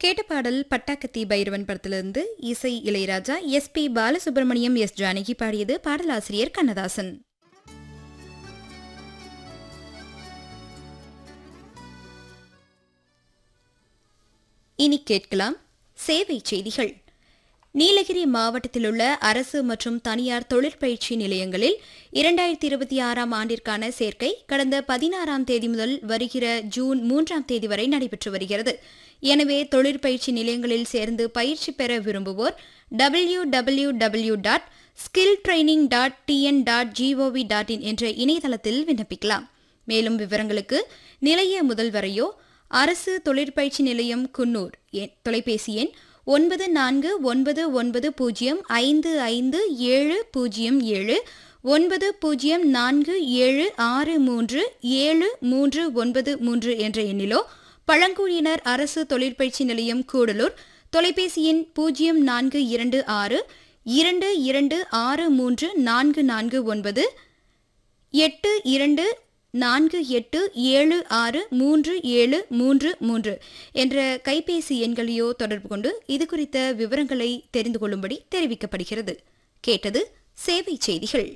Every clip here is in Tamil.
கேட்ட பாடல் பட்டாக்கத்தி பைரவன் படத்திலிருந்து இசை Ilaiyaraaja S P Balasubrahmanyam S Janaki பாடியது பாடலாசிரியர் கண்ணதாசன் இனி கேட்கலாம் சேவை செய்திகள் நீலகிரி மாவட்டத்தில் உள்ள அரசு மற்றும் தனியார் தொழிற்பயிற்சி நிலையங்களில் இரண்டாயிரத்தி இருபத்தி ஆறாம் ஆண்டிற்கான சேர்க்கை கடந்த பதினாறாம் தேதி முதல் வருகிற ஜூன் மூன்றாம் தேதி வரை நடைபெற்று வருகிறது எனவே தொழிற்பயிற்சி நிலையங்களில் சேர்ந்து பயிற்சி பெற விரும்புவோர் W W W dot skill training dot TN dot GOV dot in என்ற இணையதளத்தில் விண்ணப்பிக்கலாம் மேலும் விவரங்களுக்கு நிலைய முதல்வரையோ அரசு தொழிற்பயிற்சி நிலையம் குன்னூர் எண் தொலைபேசி எண் ஒன்பது நான்கு ஒன்பது ஒன்பது பூஜ்ஜியம் ஐந்து ஐந்து ஏழு பூஜ்ஜியம் ஏழு ஒன்பது பூஜ்ஜியம் நான்கு ஏழு ஆறு மூன்று ஏழு மூன்று ஒன்பது மூன்று என்ற எண்ணிலோ பழங்குடியினர் அரசு தொழிற்பயிற்சி நிலையம் கூடலூர் தொலைபேசி எண் பூஜ்ஜியம் நான்கு இரண்டு ஆறு இரண்டு இரண்டு ஆறு மூன்று நான்கு நான்கு ஒன்பது எட்டு இரண்டு நான்கு எட்டு ஏழு ஆறு மூன்று ஏழு மூன்று மூன்று என்ற கைபேசி எண்களையோ தொடர்பு கொண்டு இது குறித்த விவரங்களை தெரிந்து கொள்ளும்படி தெரிவிக்கப்படுகிறது கேட்டது சேவை செய்திகள்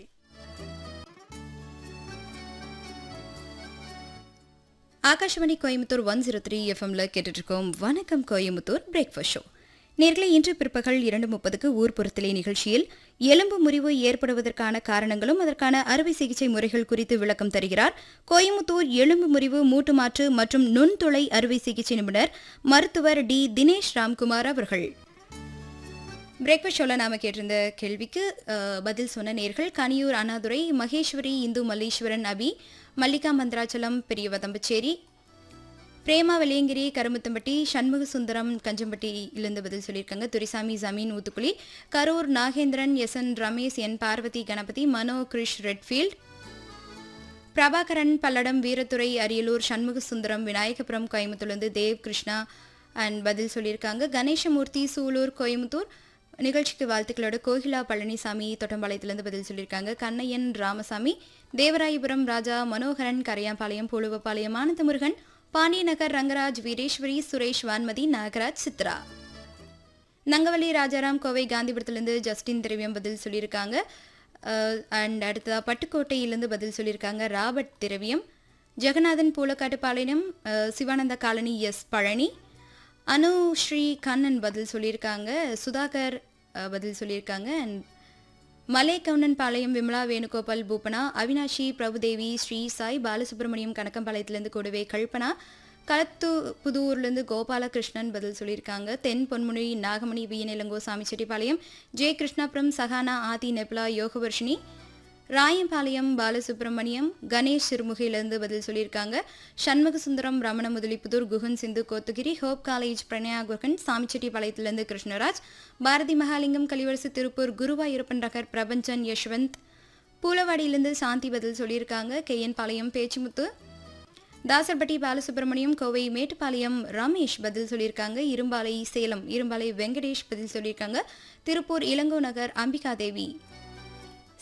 Akashvani Coimbatore one zero three எஃப்எம்ல கேட்டுட்டு இருக்கோம் வணக்கம் கோயம்புத்தூர் பிரேக்ஃபாஸ்ட் ஷோ நேர்களை இன்று பிற்பகல் இரண்டு முப்பதுக்கு ஊர்ப்புறத்திலே நிகழ்ச்சியில் எலும்பு முறிவு ஏற்படுவதற்கான காரணங்களும் அதற்கான அறுவை சிகிச்சை முறைகள் குறித்து விளக்கம் தருகிறார் கோயம்புத்தூர் எலும்பு முறிவு மூட்டு மாற்று மற்றும் நுண்துளை அறுவை சிகிச்சை நிபுணர் மருத்துவர் டி தினேஷ் ராம்குமார் அவர்கள் பிரேக்ஃபாஸ்ட் ஷோல நாம கேட்டிருந்த கேள்விக்கு அஹ், பதில் சொன்ன நேர்கள் கனியூர் அண்ணாதுரை மகேஸ்வரி இந்து மல்லீஸ்வரன் அபி மல்லிகா மந்திராச்சலம் பெரியவதம்பச்சேரி பிரேமா வெள்ளையங்கிரி கருமுத்தம்பட்டி சண்முக சுந்தரம் கஞ்சம்பட்டியிலிருந்து பதில் சொல்லியிருக்காங்க Duraisamy Zamin Uthukuli Karur Nagendran S N Ramesh N Parvathi Ganapathi Mano Krish Redfield Prabhakaran Palladam Veerathurai Ariyalur Shanmuga Sundaram Vinayagapuram கோயம்புத்தூர்லேருந்து தேவ் கிருஷ்ணா அண்ட் பதில் சொல்லியிருக்காங்க கணேசமூர்த்தி சூலூர் கோயம்புத்தூர் நிகழ்ச்சிக்கு வாழ்த்துக்களோட கோகிலா பழனிசாமி தொட்டம்பாளையத்திலிருந்து பதில் சொல்லியிருக்காங்க கண்ணையன் ராமசாமி தேவராயபுரம் ராஜா மனோகரன் கரையாம்பாளையம் புழுவப்பாளையம் ஆனந்தமுருகன் பாண்டியநகர் ரங்கராஜ் வீரேஸ்வரி சுரேஷ் வான்மதி நாகராஜ் சித்ரா நங்கவலி ராஜாராம் கோவை காந்திபுரத்துலேருந்து ஜஸ்டின் திரவியம் பதில் சொல்லியிருக்காங்க அண்ட் அடுத்ததாக பட்டுக்கோட்டையிலேருந்து பதில் சொல்லியிருக்காங்க ராபர்ட் திரவியம் ஜெகநாதன் பூலக்காட்டுப்பாளையம் அஹ், சிவானந்த காலனி எஸ் பழனி அனு ஸ்ரீ கண்ணன் பதில் சொல்லியிருக்காங்க சுதாகர் அஹ், பதில் சொல்லியிருக்காங்க அண்ட் மலை கவுண்டன் பாளையம் விமலா வேணுகோபால் பூபனா அவினாஷி பிரபுதேவி ஸ்ரீ சாய் பாலசுப்ரமணியம் கணக்கம்பாளையத்திலேருந்து கூடவே கல்பனா களத்து புதூர்லேருந்து கோபாலகிருஷ்ணன் பதில் சொல்லியிருக்காங்க தென் பொன்முனி நாகமணி வியநிலங்கோ சாமிச்செட்டிப்பாளையம் ஜெய கிருஷ்ணாபுரம் சஹானா ஆதி நெப்லா யோகவர்ஷினி ராயம்பாளையம் பாலசுப்ரமணியம் கணேஷ் சிறுமுகையிலிருந்து பதில் சொல்லியிருக்காங்க சண்முக சுந்தரம் ரமண முதலிப்புதூர் குகன் சிந்து கோத்தகிரி ஹோப் காலேஜ் பிரணயா குகன் சாமிச்செட்டிப்பாளையத்திலிருந்து கிருஷ்ணராஜ் பாரதி மகாலிங்கம் கலிவரசு திருப்பூர் குருவாயூரப்பன் நகர் பிரபஞ்சன் யஷ்வந்த் பூலவாடியிலிருந்து சாந்தி பதில் சொல்லியிருக்காங்க கே என் பாளையம் பேச்சுமுத்து தாசர்பட்டி பாலசுப்ரமணியம் கோவை மேட்டுப்பாளையம் ரமேஷ் பதில் சொல்லியிருக்காங்க இரும்பாலை சேலம் இரும்பாலை வெங்கடேஷ் பதில் சொல்லியிருக்காங்க திருப்பூர் இளங்கோ நகர் அம்பிகா தேவி